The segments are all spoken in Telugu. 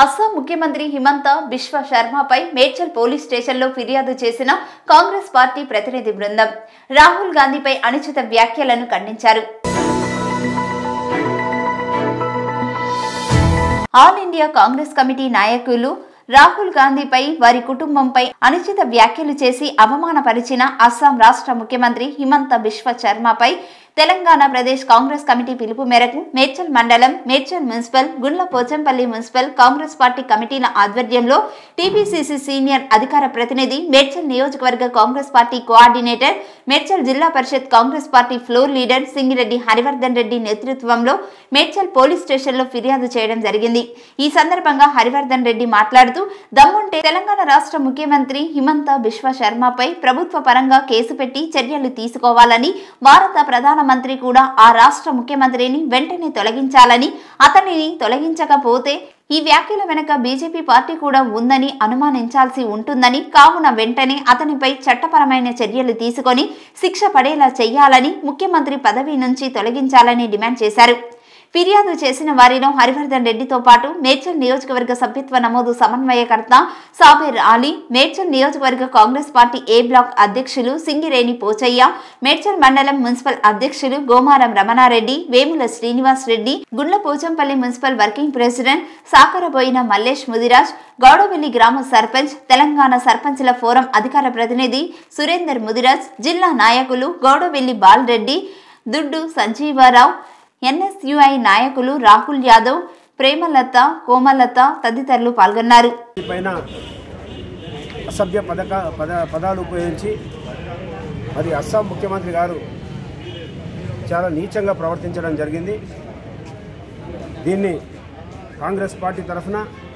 అస్సాం ముఖ్యమంత్రి హిమంత బిశ్వ శర్మపై మేడ్చల్ పోలీస్ స్టేషన్లో ఫిర్యాదు చేసిన కాంగ్రెస్ పార్టీ ప్రతినిధి బృందం రాహుల్ గాంధీపై అనుచిత వ్యాఖ్యలను ఖండించారు ఆల్ ఇండియా కాంగ్రెస్ కమిటీ నాయకులు రాహుల్ గాంధీపై వారి కుటుంబంపై అనుచిత వ్యాఖ్యలు చేసి అవమానపరిచిన అస్సాం రాష్ట్ర ముఖ్యమంత్రి హిమంత బిశ్వ శర్మపై తెలంగాణ ప్రదేశ్ కాంగ్రెస్ కమిటీ పిలుపు మేరకు మేడ్చల్ మండలం Medchal municipal Gundla Pochampalli municipal Congress party కమిటీల ఆధ్వర్యంలో టీపీసీసీ సీనియర్ అధికార ప్రతినిధి మేడ్చల్ నియోజకవర్గ Congress party coordinator Medchal Zilla Parishad Congress party floor leader Singireddy Harivardhan Reddy నేతృత్వంలో మేడ్చల్ పోలీస్ స్టేషన్లో ఫిర్యాదు చేయడం జరిగింది ఈ సందర్భంగా హరివర్ధన్ రెడ్డి మాట్లాడుతూ దమ్ముంటే తెలంగాణ రాష్ట్ర ముఖ్యమంత్రి హిమంత బిశ్వ శర్మపై ప్రభుత్వ పరంగా కేసు పెట్టి చర్యలు తీసుకోవాలని భారత ప్రధానమంత్రి కూడా ఆ రాష్ట్ర ముఖ్యమంత్రిని వెంటనే తొలగించాలని అతనిని తొలగించకపోతే ఈ వ్యాఖ్యల వెనుక బీజేపీ పార్టీ కూడా ఉందని అనుమానించాల్సి ఉంటుందని కావున వెంటనే అతనిపై చట్టపరమైన చర్యలు తీసుకొని శిక్ష పడేలా చెయ్యాలని ముఖ్యమంత్రి పదవి నుంచి తొలగించాలని డిమాండ్ చేశారు ఫిర్యాదు చేసిన వారిలో హరివర్ధన్ రెడ్డితో పాటు మేడ్చల్ నియోజకవర్గ సభ్యత్వ నమోదు సమన్వయకర్త సాబిర్ అలీ మేడ్చల్ నియోజకవర్గ కాంగ్రెస్ పార్టీ ఏ బ్లాక్ అధ్యక్షులు సింగిరేణి పోచయ్య మేడ్చల్ మండలం మున్సిపల్ అధ్యక్షులు Gomaram Ramanareddy Vemula Srinivas Reddy Gundla Pochampalli municipal working president Sakaraboina Mallesh Mudiraj Gowdavelli గ్రామ సర్పంచ్ తెలంగాణ సర్పంచ్ల ఫోరం అధికార ప్రతినిధి సురేందర్ ముదిరాజ్ జిల్లా నాయకులు గౌడవెల్లి బాలరెడ్డి దుడ్డు సంజీవారావు ఎన్ఎస్యుఐ నాయకులు రాహుల్ యాదవ్ ప్రేమలత కోమలత తదితరులు పాల్గొన్నారు పైన అసభ్య పథక పద పదాలు ఉపయోగించి మరి అస్సాం ముఖ్యమంత్రి గారు చాలా నీచంగా ప్రవర్తించడం జరిగింది దీన్ని కాంగ్రెస్ పార్టీ తరఫున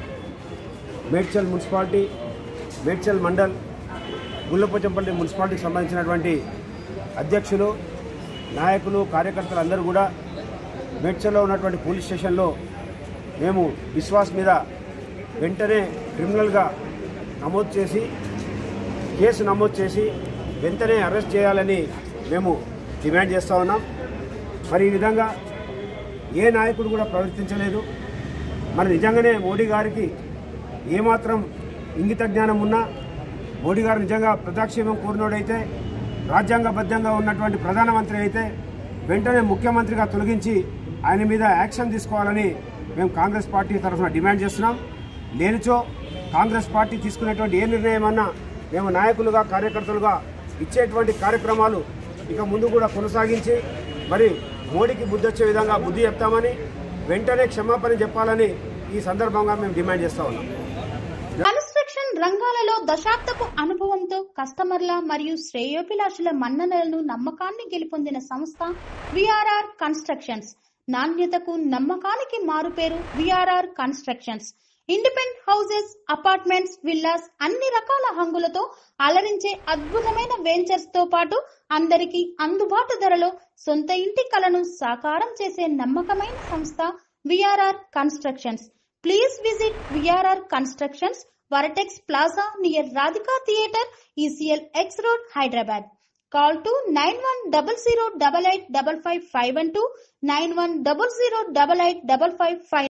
మేడ్చల్ మున్సిపాలిటీ మేడ్చల్ మండల్ గుల్లపోచంపల్లి మున్సిపాలిటీకి సంబంధించినటువంటి అధ్యక్షులు నాయకులు కార్యకర్తలు అందరూ కూడా మేడ్చల్లో ఉన్నటువంటి పోలీస్ స్టేషన్లో మేము విశ్వాస్ మీద వెంటనే క్రిమినల్గా నమోదు చేసి కేసు నమోదు చేసి వెంటనే అరెస్ట్ చేయాలని మేము డిమాండ్ చేస్తూ ఉన్నాం మరి ఈ విధంగా ఏ నాయకుడు కూడా ప్రవర్తించలేదు మరి నిజంగానే మోడీ గారికి ఏమాత్రం ఇంగిత జ్ఞానం ఉన్నా మోడీ గారు నిజంగా ప్రజాక్షేమం కోరినోడైతే రాజ్యాంగబద్ధంగా ఉన్నటువంటి ప్రధానమంత్రి అయితే వెంటనే ముఖ్యమంత్రిగా తొలగించి ఆయన మీద యాక్షన్ తీసుకోవాలని మేము కాంగ్రెస్ పార్టీ తరఫున డిమాండ్ చేస్తున్నాం లేనిచో కాంగ్రెస్ పార్టీ తీసుకునేటువంటి ఏ నిర్ణయం అన్నా మేము నాయకులుగా కార్యకర్తలుగా ఇచ్చేటువంటి కార్యక్రమాలు ఇక ముందు కూడా కొనసాగించి మరి మోడీకి బుద్ధి వచ్చే విధంగా బుద్ధి చెప్తామని వెంటనే క్షమాపణ చెప్పాలని ఈ సందర్భంగా మేము డిమాండ్ చేస్తా ఉన్నాం కన్స్ట్రక్షన్ రంగాలలో దశాబ్దపు అనుభవంతో కస్టమర్ల మరియు శ్రేయోభిలాషుల మన్ననలను నమ్మకాన్ని గెలుపొందిన సంస్థ విఆర్ఆర్ కన్స్ట్రక్షన్స్ నాణ్యతకు నమ్మకానికి మారుపేరు VRR constructions independent houses apartments villas అన్ని రకాల హంగులతో అలరించే అద్భుతమైన వెంచర్స్ తో పాటు అందరికీ అందుబాటు ధరలో సొంత ఇంటి కలను సాకారం చేసే నమ్మకమైన సంస్థ VRR constructions Please visit VRR Constructions, Varatex Plaza near Radhika Theatre, ECL X Road, Hyderabad. Call to 9100885551 91008855